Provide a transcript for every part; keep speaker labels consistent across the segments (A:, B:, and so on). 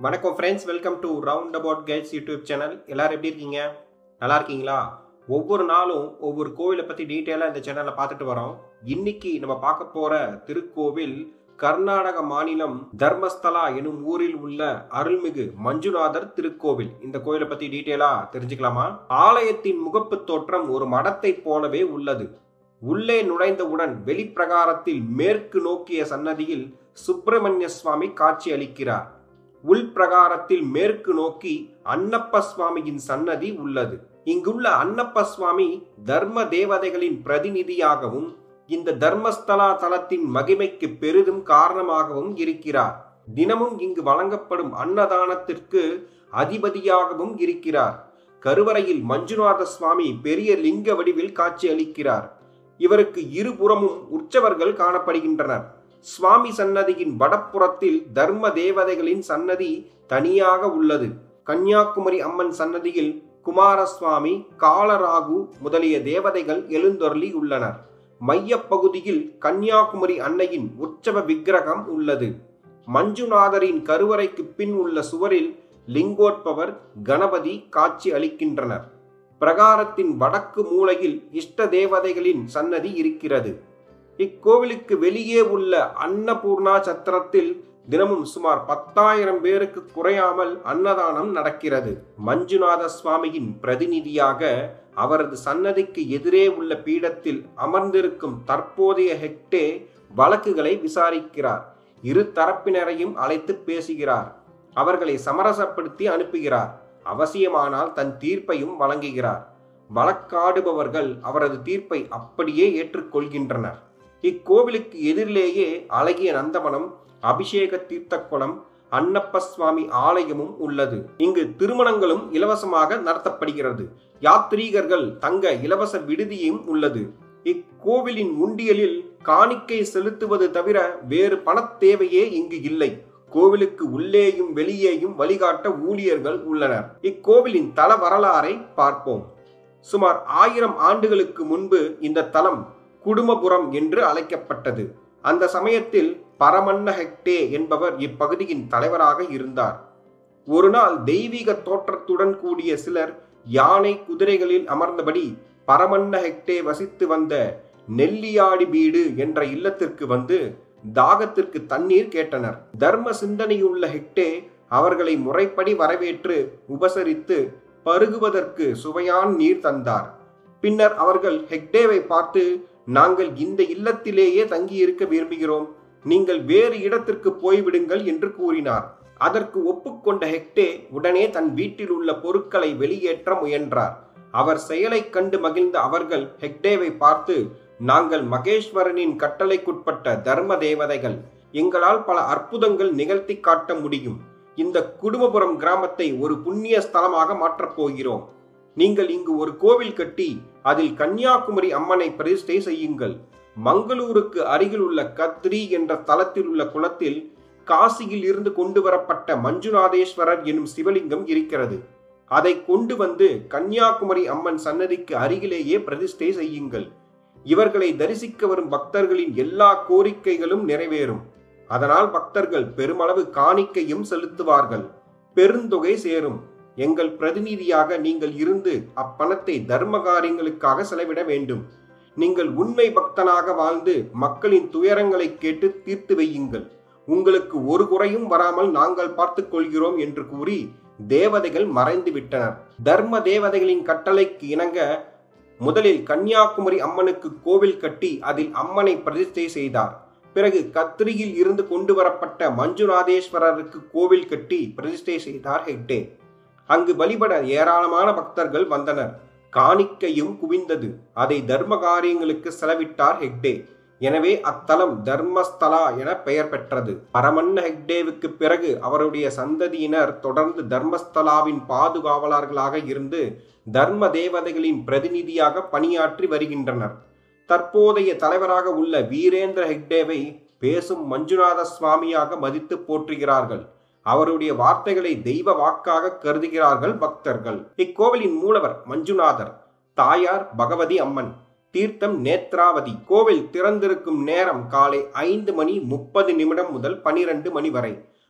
A: வணக்கம் friends welcome to round about kites YouTube channel எல்லாரும் எப்படி இருக்கீங்க நல்லா இருக்கீங்களா ஒவ்வொரு நாளும் ஒவ்வொரு கோவிலை பற்றி டீட்டெயிலாக இந்த சேனலில் பார்த்துட்டு வரோம் இன்னைக்கு நம்ம பார்க்க போகிற திருக்கோவில் கர்நாடக மாநிலம் தர்மஸ்தலா எனும் ஊரில் உள்ள அருள்மிகு மஞ்சுநாதர் திருக்கோவில் இந்த கோவிலை பற்றி டீட்டெயிலாக தெரிஞ்சுக்கலாமா ஆலயத்தின் முகப்பு தோற்றம் ஒரு மடத்தைப் போலவே உள்ளது உள்ளே நுழைந்தவுடன் வெளிப்பிரகாரத்தில் மேற்கு நோக்கிய சன்னதியில் சுப்பிரமணிய சுவாமி காட்சி அளிக்கிறார் உள்பிரகாரத்தில் மேற்கு நோக்கி அன்னப்ப சுவாமியின் சன்னதி உள்ளது இங்குள்ள அன்னப்ப சுவாமி தர்ம தேவதைகளின் பிரதிநிதியாகவும் இந்த தர்மஸ்தலா தலத்தின் மகிமைக்கு பெரிதும் காரணமாகவும் இருக்கிறார் தினமும் இங்கு வழங்கப்படும் அன்னதானத்திற்கு அதிபதியாகவும் இருக்கிறார் கருவறையில் மஞ்சுநாத சுவாமி பெரிய லிங்க வடிவில் காட்சி அளிக்கிறார் இவருக்கு இருபுறமும் உற்சவர்கள் காணப்படுகின்றனர் சுவாமி சன்னதியின் வடப்புறத்தில் தர்ம தேவதைகளின் சன்னதி தனியாக உள்ளது கன்னியாகுமரி அம்மன் சன்னதியில் குமாரசுவாமி காலராகு முதலிய தேவதைகள் எழுந்தொருளி உள்ளனர் மையப்பகுதியில் கன்னியாகுமரி அன்னையின் உற்சவ விக்கிரகம் உள்ளது மஞ்சுநாதரின் கருவறைக்கு பின் உள்ள சுவரில் லிங்கோத்பவர் கணபதி காட்சி அளிக்கின்றனர் பிரகாரத்தின் வடக்கு மூலையில் இஷ்ட தேவதைகளின் சன்னதி இருக்கிறது இக்கோவிலுக்கு வெளியே உள்ள அன்னபூர்ணா சத்திரத்தில் தினமும் சுமார் பத்தாயிரம் பேருக்கு குறையாமல் அன்னதானம் நடக்கிறது மஞ்சுநாத சுவாமியின் பிரதிநிதியாக அவரது சன்னதிக்கு எதிரே உள்ள பீடத்தில் அமர்ந்திருக்கும் தற்போதைய ஹெக்டே வழக்குகளை விசாரிக்கிறார் இரு தரப்பினரையும் அழைத்து பேசுகிறார் அவர்களை சமரசப்படுத்தி அனுப்புகிறார் அவசியமானால் தன் தீர்ப்பையும் வழங்குகிறார் வழக்காடுபவர்கள் அவரது தீர்ப்பை அப்படியே ஏற்றுக்கொள்கின்றனர் இக்கோவிலுக்கு எதிரிலேயே அழகிய நந்தவனம் அபிஷேக தீர்த்தக்குளம் அன்னப்ப சுவாமி ஆலயமும் உள்ளது இங்கு திருமணங்களும் இலவசமாக நடத்தப்படுகிறது யாத்ரீகர்கள் தங்க இலவச விடுதியும் உள்ளது இக்கோவிலின் உண்டியலில் காணிக்கை செலுத்துவது தவிர வேறு பணத் தேவையே இங்கு இல்லை கோவிலுக்கு உள்ளேயும் வெளியேயும் வழிகாட்ட ஊழியர்கள் உள்ளனர் இக்கோவிலின் தல வரலாறை பார்ப்போம் சுமார் ஆயிரம் ஆண்டுகளுக்கு முன்பு இந்த தலம் குடும்பபுரம் என்று அழைக்கப்பட்டது அந்த சமயத்தில் பரமன்ன ஹெக்டே என்பவர் இப்பகுதியின் தலைவராக இருந்தார் ஒரு நாள் தெய்வீக தோற்றத்துடன் கூடிய சிலர் யானை குதிரைகளில் அமர்ந்தபடி பரமன்ன ஹெக்டே வசித்து வந்த நெல்லியாடி வீடு என்ற இல்லத்திற்கு வந்து தாகத்திற்கு தண்ணீர் கேட்டனர் தர்ம சிந்தனையுள்ள ஹெக்டே அவர்களை முறைப்படி வரவேற்று உபசரித்து பருகுவதற்கு சுவையான் நீர் தந்தார் பின்னர் அவர்கள் ஹெக்டேவை பார்த்து நாங்கள் இந்த இல்லத்திலேயே தங்கியிருக்க விரும்புகிறோம் நீங்கள் வேறு இடத்திற்கு போய்விடுங்கள் என்று கூறினார் அதற்கு ஒப்புக்கொண்ட ஹெக்டே உடனே தன் வீட்டில் உள்ள பொருட்களை வெளியேற்ற முயன்றார் அவர் செயலைக் கண்டு மகிழ்ந்த அவர்கள் ஹெக்டேவை பார்த்து நாங்கள் மகேஸ்வரனின் கட்டளைக்குட்பட்ட தர்ம தேவதைகள் எங்களால் பல அற்புதங்கள் நிகழ்த்தி காட்ட முடியும் இந்த குடும்பபுரம் கிராமத்தை ஒரு புண்ணிய ஸ்தலமாக மாற்றப் போகிறோம் நீங்கள் இங்கு ஒரு கோவில் கட்டி அதில் கன்னியாகுமரி அம்மனை பிரதிஷ்டை செய்யுங்கள் மங்களூருக்கு அருகில் உள்ள கத்ரி என்ற தலத்தில் உள்ள குளத்தில் காசியில் இருந்து கொண்டு வரப்பட்ட மஞ்சுநாதேஸ்வரர் எனும் சிவலிங்கம் இருக்கிறது அதை கொண்டு வந்து கன்னியாகுமரி அம்மன் சன்னதிக்கு அருகிலேயே பிரதிஷ்டை செய்யுங்கள் இவர்களை தரிசிக்க வரும் பக்தர்களின் எல்லா கோரிக்கைகளும் நிறைவேறும் அதனால் பக்தர்கள் பெருமளவு காணிக்கையும் செலுத்துவார்கள் பெருந்தொகை சேரும் எங்கள் பிரதிநிதியாக நீங்கள் இருந்து அப்பணத்தை தர்ம காரியங்களுக்காக செலவிட வேண்டும் நீங்கள் உண்மை பக்தனாக வாழ்ந்து மக்களின் துயரங்களை கேட்டு தீர்த்து வையுங்கள் உங்களுக்கு ஒரு குறையும் வராமல் நாங்கள் பார்த்துக் கொள்கிறோம் என்று கூறி தேவதைகள் மறைந்து விட்டனர் தர்ம தேவதைகளின் கட்டளைக்கு இணங்க முதலில் கன்னியாகுமரி அம்மனுக்கு கோவில் கட்டி அதில் அம்மனை பிரதிஷ்டை செய்தார் பிறகு கத்திரியில் இருந்து கொண்டு வரப்பட்ட மஞ்சுநாதேஸ்வரருக்கு கோவில் கட்டி பிரதிஷ்டை செய்தார் ஹெக்டே அங்கு வழிபட ஏராளமான பக்தர்கள் வந்தனர் காணிக்கையும் குவிந்தது அதை தர்ம காரியங்களுக்கு செலவிட்டார் ஹெக்டே எனவே அத்தலம் தர்மஸ்தலா என பெயர் பெற்றது பரமன்ன ஹெக்டேவுக்கு பிறகு அவருடைய சந்ததியினர் தொடர்ந்து தர்மஸ்தலாவின் பாதுகாவலர்களாக இருந்து தர்ம தேவதைகளின் பிரதிநிதியாக பணியாற்றி வருகின்றனர் தற்போதைய தலைவராக உள்ள வீரேந்திர ஹெக்டேவை பேசும் மஞ்சுநாத சுவாமியாக மதித்து போற்றுகிறார்கள் அவருடைய வார்த்தைகளை தெய்வ வாக்காக கருதுகிறார்கள் பக்தர்கள் இக்கோவிலின் மூலவர் மஞ்சுநாதர் தாயார் பகவதி அம்மன் தீர்த்தம் நேத்ராவதி கோவில் திறந்திருக்கும் நேரம் காலை ஐந்து மணி முப்பது நிமிடம் முதல் பனிரெண்டு மணி வரை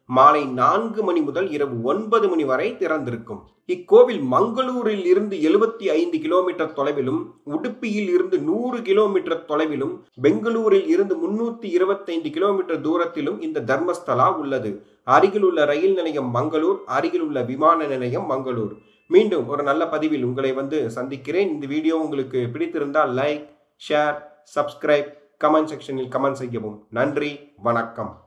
A: மாலை நான்கு மணி முதல் இரவு ஒன்பது மணி வரை திறந்திருக்கும் இக்கோவில் மங்களூரில் இருந்து எழுபத்தி ஐந்து கிலோமீட்டர் தொலைவிலும் உடுப்பியில் இருந்து நூறு கிலோமீட்டர் தொலைவிலும் பெங்களூரில் இருந்து முன்னூத்தி இருபத்தைந்து கிலோமீட்டர் தூரத்திலும் இந்த தர்மஸ்தலா உள்ளது அருகில் உள்ள ரயில் நிலையம் மங்களூர் அருகில் உள்ள விமான நிலையம் மங்களூர் மீண்டும் ஒரு நல்ல பதிவில் உங்களை வந்து சந்திக்கிறேன் இந்த வீடியோ உங்களுக்கு பிடித்திருந்தால் லைக் ஷேர் சப்ஸ்கிரைப் கமெண்ட் செக்ஷனில் கமெண்ட் செய்யவும் நன்றி வணக்கம்